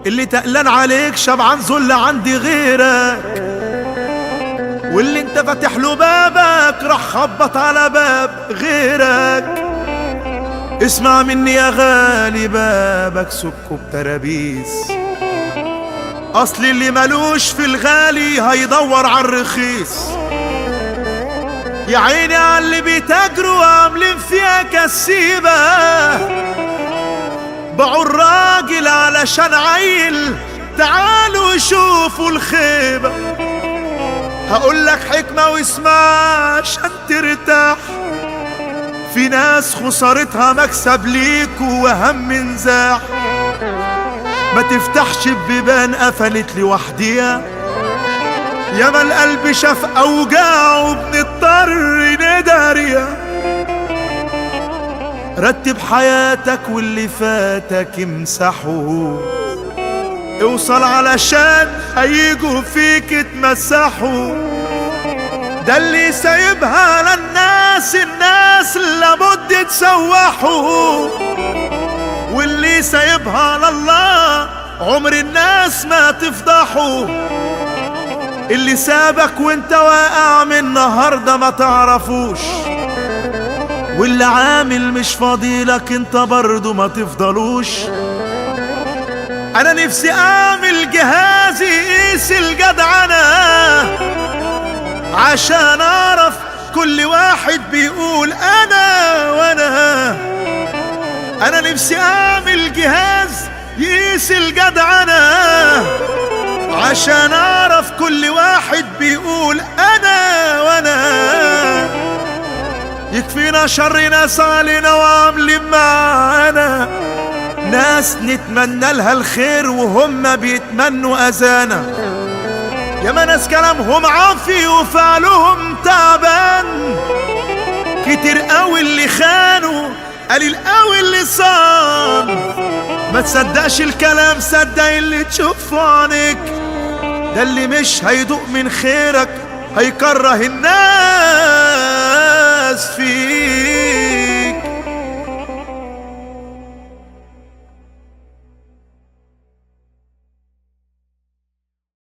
اللي تقلان عليك شبعان ذل عندي غيرك واللي انت فاتح له بابك راح خبط على باب غيرك اسمع مني يا غالي بابك سكه بترابيس اصل اللي ملوش في الغالي هيدور على الرخيص يا عيني على اللي بيتاجروا وعاملين فيها كسيبة باعوا الراجل علشان عيل تعالوا شوفوا الخيبة هقول لك حكمة واسمع عشان ترتاح في ناس خسارتها مكسب ليك وهم نزاح ما تفتحش ببيبان قفلت لوحديها ياما القلب شاف اوجاعه بنضطر نداريها رتب حياتك واللي فاتك امسحه اوصل علشان هيجوا فيك اتمسحوا ده اللي سايبها للناس الناس لابد تسوحوا واللي سايبها لله عمر الناس ما تفضحوا اللي سابك وانت واقع من النهارده ما تعرفوش واللي عامل مش فاضيلك انت برضه ما تفضلوش انا نفسي اعمل جهازي يقيس الجدعنة عشان اعرف كل واحد بيقول انا وانا انا نفسي اعمل جهاز يقيس الجدعنة عشان اعرف كل واحد بيقول انا وانا يكفينا شر ناس علينا وعاملين معانا ناس نتمنى لها الخير وهم بيتمنوا اذانا ياما ناس كلامهم عافي وفعلهم تعبان كتير قوي اللي خانوا قليل قوي اللي صان ما تصدقش الكلام صدق اللي تشوفه عينيك ده اللي مش هيدوق من خيرك هيكره الناس فيك